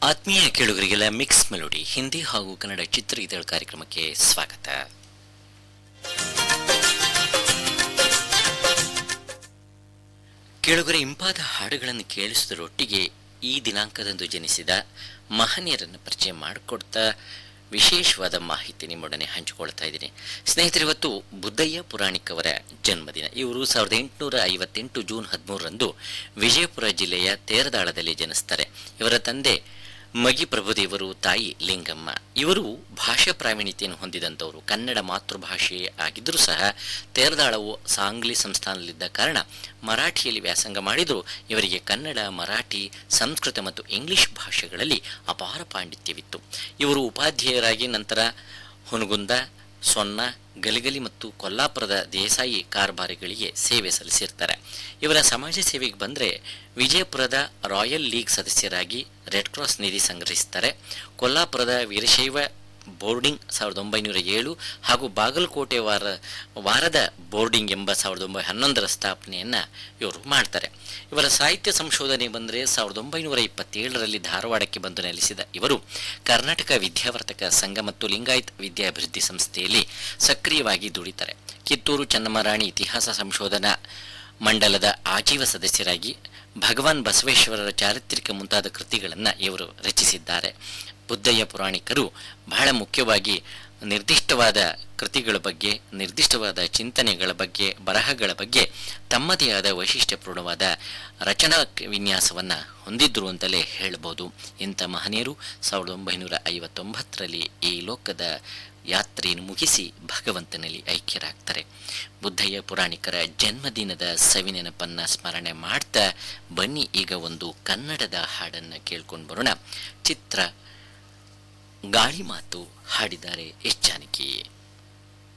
ಆತ್ಮೀಯ ಕೇಳುಗರಿಗೆಲ್ಲ mix melody Hindi ಹಾಗೂ ಕನ್ನಡ ಚಿತ್ರಗೀತೆಗಳ ಕಾರ್ಯಕ್ರಮಕ್ಕೆ ಸ್ವಾಗತ ಕೇಳುಗರ ಇಂಪಾದ ಹಾಡುಗಳನ್ನು ಕೇಳಿಸುವುದರೊಟ್ಟಿಗೆ ಈ ದಿನಾಂಕದಂದು ಜನಿಸಿದ ಮಹನೀಯರನ್ನು ಪರಿಚಯ ಮಾಡಿಕೊಡ್ತಾ ವಿಶೇಷವಾದ ಮಾಹಿತಿ ನಿಮ್ಮೊಡನೆ ಹಂಚಿಕೊಳ್ತಾ ಇದ್ದೀನಿ ಸ್ನೇಹಿತರೆ ಇವತ್ತು ಬುದ್ದಯ್ಯ ಪುರಾಣಿಕ್ ಅವರ ಜನ್ಮದಿನ ಇವರು ಸಾವಿರದ ಎಂಟುನೂರ ಐವತ್ತೆಂಟು ಜೂನ್ ಹದಿಮೂರರಂದು ವಿಜಯಪುರ ಜಿಲ್ಲೆಯ ತೇರದಾಳದಲ್ಲಿ ಜನಿಸ್ತಾರೆ ಇವರ ತಂದೆ ಮಗಿ ಪ್ರಭುದೇವರು ತಾಯಿ ಲಿಂಗಮ್ಮ ಇವರು ಭಾಷಾ ಪ್ರಾವೀಣ್ಯತೆಯನ್ನು ಹೊಂದಿದಂಥವರು ಕನ್ನಡ ಮಾತೃಭಾಷೆ ಆಗಿದ್ದರೂ ಸಹ ತೇರದಾಳವು ಸಾಂಗ್ಲಿ ಸಂಸ್ಥಾನದಲ್ಲಿದ್ದ ಕಾರಣ ಮರಾಠಿಯಲ್ಲಿ ವ್ಯಾಸಂಗ ಮಾಡಿದರೂ ಇವರಿಗೆ ಕನ್ನಡ ಮರಾಠಿ ಸಂಸ್ಕೃತ ಮತ್ತು ಇಂಗ್ಲಿಷ್ ಭಾಷೆಗಳಲ್ಲಿ ಅಪಾರ ಪಾಂಡಿತ್ಯವಿತ್ತು ಇವರು ಉಪಾಧ್ಯಾಯರಾಗಿ ನಂತರ ಹುನಗುಂದ ಸೊನ್ನ ಗಲಿಗಲಿ ಮತ್ತು ಕೊಲ್ಲಾಪುರದ ದೇಸಾಯಿ ಕಾರ್ಬಾರಿಗಳಿಗೆ ಸೇವೆ ಸಲ್ಲಿಸಿರ್ತಾರೆ ಇವರ ಸಮಾಜ ಸೇವೆಗೆ ಬಂದರೆ ವಿಜಯಪುರದ ರಾಯಲ್ ಲೀಗ್ ಸದಸ್ಯರಾಗಿ ರೆಡ್ ಕ್ರಾಸ್ ನಿಧಿ ಸಂಗ್ರಹಿಸ್ತಾರೆ ಕೊಲ್ಲಾಪುರದ ವೀರಶೈವ ಬೋರ್ಡಿಂಗ್ ಸಾವಿರದ ಒಂಬೈನೂರ ಏಳು ಹಾಗೂ ಬಾಗಲಕೋಟೆ ವಾರ ವಾರದ ಬೋರ್ಡಿಂಗ್ ಎಂಬ ಸಾವಿರದ ಒಂಬೈ ಹನ್ನೊಂದರ ಸ್ಥಾಪನೆಯನ್ನು ಇವರು ಮಾಡ್ತಾರೆ ಇವರ ಸಾಹಿತ್ಯ ಸಂಶೋಧನೆ ಬಂದರೆ ಸಾವಿರದ ಒಂಬೈನೂರ ಇಪ್ಪತ್ತೇಳರಲ್ಲಿ ಧಾರವಾಡಕ್ಕೆ ಬಂದು ನೆಲೆಸಿದ ಇವರು ಕರ್ನಾಟಕ ವಿದ್ಯಾವರ್ತಕ ಸಂಘ ಮತ್ತು ಲಿಂಗಾಯತ್ ವಿದ್ಯಾಭಿವೃದ್ಧಿ ಸಂಸ್ಥೆಯಲ್ಲಿ ಸಕ್ರಿಯವಾಗಿ ದುಡಿತಾರೆ ಕಿತ್ತೂರು ಚೆನ್ನಮ್ಮರಾಣಿ ಇತಿಹಾಸ ಸಂಶೋಧನಾ ಮಂಡಲದ ಆಜೀವ ಸದಸ್ಯರಾಗಿ ಭಗವಾನ್ ಬಸವೇಶ್ವರರ ಚಾರಿತ್ರಿಕ ಮುಂತಾದ ಕೃತಿಗಳನ್ನು ಇವರು ರಚಿಸಿದ್ದಾರೆ ಬುದ್ಧಯ್ಯ ಪುರಾಣಿಕರು ಬಹಳ ಮುಖ್ಯವಾಗಿ ನಿರ್ದಿಷ್ಟವಾದ ಕೃತಿಗಳ ಬಗ್ಗೆ ನಿರ್ದಿಷ್ಟವಾದ ಚಿಂತನೆಗಳ ಬಗ್ಗೆ ಬರಹಗಳ ಬಗ್ಗೆ ತಮ್ಮದೇ ಆದ ವೈಶಿಷ್ಟ್ಯಪೂರ್ಣವಾದ ರಚನಾ ವಿನ್ಯಾಸವನ್ನು ಹೊಂದಿದ್ರು ಅಂತಲೇ ಹೇಳ್ಬೋದು ಇಂಥ ಮಹನೀಯರು ಸಾವಿರದ ಒಂಬೈನೂರ ಐವತ್ತೊಂಬತ್ತರಲ್ಲಿ ಈ ಲೋಕದ ಯಾತ್ರೆಯನ್ನು ಮುಗಿಸಿ ಭಗವಂತನಲ್ಲಿ ಐಕ್ಯರಾಗ್ತಾರೆ ಬುದ್ಧಯ್ಯ ಪುರಾಣಿಕರ ಜನ್ಮದಿನದ ಸವಿನೆನಪನ್ನು ಸ್ಮರಣೆ ಮಾಡ್ತಾ ಬನ್ನಿ ಈಗ ಒಂದು ಕನ್ನಡದ ಹಾಡನ್ನು ಕೇಳ್ಕೊಂಡು ಬರೋಣ ಚಿತ್ರ ಗಾಳಿ ಮಾತು ಹಾಡಿದ್ದಾರೆ ಎಚ್ ಜಾನಕಿ